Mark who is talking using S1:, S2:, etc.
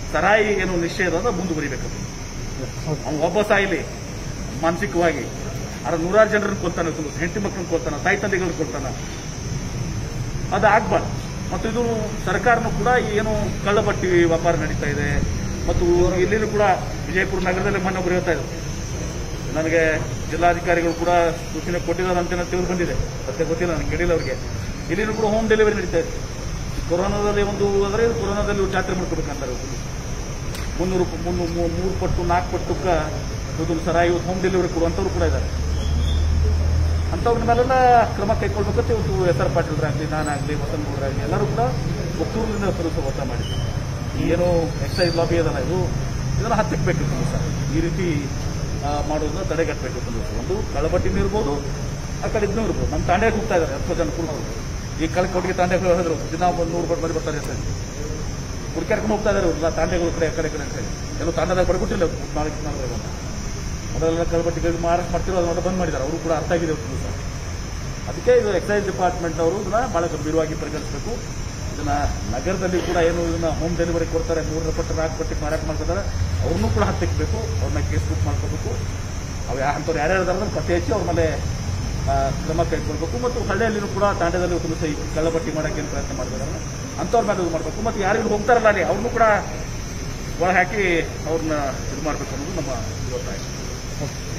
S1: ಸರಾಯಿ ಏನು ನಿಶ್ಚಯ ಅದ ಮುಂದುವರಿಬೇಕು ಅವ್ನು ಒಬ್ಬ ಸಾಯಿಲಿ ಮಾನಸಿಕವಾಗಿ ಅದ್ರ ನೂರಾರು ಜನರನ್ನ ಕೊಲ್ತಾನೆ ಹೆಂಡತಿ ಮಕ್ಕಳನ್ನ ಕೊಲ್ತಾನ ತಾಯಿ ತಂದೆಗಳನ್ನ ಕೊಲ್ತಾನ ಅದು ಆಗ್ಬಾರ್ದು ಮತ್ತು ಇದು ಸರ್ಕಾರನೂ ಕೂಡ ಏನು ಕಳ್ಳಬಟ್ಟಿ ವ್ಯಾಪಾರ ನಡೀತಾ ಇದೆ ಮತ್ತು ಇಲ್ಲಿನೂ ಕೂಡ ವಿಜಯಪುರ ನಗರದಲ್ಲಿ ಮೊನ್ನೆ ಒಬ್ರು ಹೇಳ್ತಾ ಇದ್ರು ನನಗೆ ಜಿಲ್ಲಾಧಿಕಾರಿಗಳು ಕೂಡ ಸೂಚನೆ ಕೊಟ್ಟಿದ್ದಾರೆ ಅಂತ ಏನೋ ತಿಳಿದು ಬಂದಿದೆ ಮತ್ತೆ ಗೊತ್ತಿಲ್ಲ ನನಗೆ ಕೇಳಿಲ್ಲ ಅವರಿಗೆ ಇಲ್ಲಿನೂ ಕೂಡ ಹೋಮ್ ಡೆಲಿವರಿ ನಡೀತಾ ಇದೆ ಕೊರೋನಾದಲ್ಲಿ ಒಂದು ಅಂದರೆ ಕೊರೋನಾದಲ್ಲಿ ಇವ್ರು ಜಾತ್ರೆ ಮಾಡ್ಕೋಬೇಕಂತಾರೆ ಇವ್ರು. ಮುನ್ನೂರು ಮುನ್ನೂರು ಮೂ- ಮೂರು ಪಟ್ಟು ನಾಲ್ಕು ಪಟ್ಟಕ್ಕ ಒಂದು ಸರ ಇವತ್ತು ಹೋಮ್ ಡೆಲಿವರಿ ಕೊಡುವಂಥವ್ರು ಕೂಡ ಇದ್ದಾರೆ ಅಂಥವ್ರ ಮೇಲೆಲ್ಲ ಕ್ರಮ ಕೈಗೊಳ್ಬೇಕಂತ ಇವತ್ತು ಎಸ್ ಆರ್ ಪಾಟೀಲ್ರಾಗಲಿ ನಾನಾಗಲಿ ವಸಂತ ಗೌಡ್ರಾಗಲಿ ಎಲ್ಲರೂ ಕೂಡ ಒಕ್ಕೂರಿನಿಂದ ಸ್ವಲ್ಪ ಒತ್ತ ಮಾಡಿದ್ರು ಈ ಏನು ಎಕ್ಸೈಸ್ ಲಾಬಿ ಅದಲ್ಲ ಇದು ಇದನ್ನು ಹತ್ತಿಕ್ಬೇಕು ಸರ್ ಈ ರೀತಿ ಆ, ಮಾಡೋದನ್ನ ತಡೆಗಟ್ಟಬೇಕು ಸರ್ ಒಂದು ಕಳಬಟ್ಟಿನೂ ಇರ್ಬೋದು ಆ ಕಡೆ ಇದನ್ನೂ ಇರ್ಬೋದು ನಮ್ಮ ತಾಂಡ್ಯಾಗ ಹೋಗ್ತಾ ಇದ್ದಾರೆ ಹತ್ತು ಜನ ಕುರುಬರು ಈ ಕಳೆ ಕೊಟ್ಟಿಗೆ ತಾಂಡ್ಯಾಗ ಹೇಳಿದ್ರು ದಿನ ಒಂದು ನೂರು ಬಟ್ ಬರಿ ಬರ್ತಾರೆ ಅಂತ ಹೇಳಿ. ಹುಡುಕ್ಯಾಡ್ಕೊಂಡು ಹೋಗ್ತಾ ಇದ್ದಾರೆ ಇವ್ರು ತಾಂಡೆಗಳ ಕಡೆ ಆ ಕಡೆ ಈ ಕಡೆ ಅಂತ ಹೇಳಿ ಎಲ್ಲೋ ತಾಂಡದಾಗ ಬಡ್ಕೊಟ್ಟಿಲ್ಲ ನಾಲ್ಕು ನಾಲ್ಕು ಮೊದಲೆಲ್ಲ ಕಳಬಟ್ಟಿಗಳು ಮಾರಾಟ ಮಾಡ್ತಿರೋ ಅದನ್ನ ಬಂದ್ ಮಾಡಿದ್ದಾರೆ ಅವರು ಕೂಡ ಅರ್ಥ ಆಗಿದೆ ಅವ್ರಿಗೆ ಸರ್ ಅದಕ್ಕೆ ಇದು ಎಕ್ಸೈಸ್ ಡಿಪಾರ್ಟ್ಮೆಂಟ್ ಅವರು ಇದನ್ನ ಬಹಳ ಗಂಭೀರವಾಗಿ ಪರಿಗಣಿಸಬೇಕು ಇದನ್ನ ನಗರದಲ್ಲಿ ಕೂಡ ಏನು ಇದನ್ನ ಹೋಮ್ ಡೆಲಿವರಿ ಕೊಡ್ತಾರೆ ಮೂರರ ಪಟ್ಟು ನಾಲ್ಕು ಪಟ್ಟಿಗೆ ಮಾರಾಟ ಮಾಡ್ತಾರೆ ಅವ್ರನ್ನೂ ಕೂಡ ಹತ್ತಿಕ್ಬೇಕು ಅವ್ರನ್ನ ಕೇಸ್ ಬುಕ್ ಮಾಡ್ಕೋಬೇಕು ಅವು ಯಾ ಅಂಥವ್ರು ಯಾರ್ಯಾರು ಇದಾರೆ ಅದನ್ನ ಪತ್ತೆ ಹಚ್ಚಿ ಅವ್ರ ಮೇಲೆ ಆ, ಕ್ರಮ ಕೈಗೊಳ್ಬೇಕು ಮತ್ತು ಹಳ್ಳಿಯಲ್ಲಿನೂ ಕೂಡ ತಾಂಡದಲ್ಲಿ ಒಂದು ಸಹ ಈ ಕಳ್ಳಬಟ್ಟಿ ಮಾಡೋಕ್ಕೆ ಏನು ಪ್ರಯತ್ನ ಮಾಡಿದಾರೆ ಅಂಥವ್ರ ಮೇಲೆ ಇದು ಮಾಡಬೇಕು ಮತ್ತು ಯಾರಿಗೂ ಹೋಗ್ತಾರಲ್ಲ ಅಲ್ಲಿ ಅವ್ರನ್ನೂ ಕೂಡ ಒಳಗೆ ಹಾಕಿ ಅವ್ರನ್ನ ಇದು ಮಾಡಬೇಕು ಅನ್ನೋದು ನಮ್ಮ ಒತ್ತಾಯ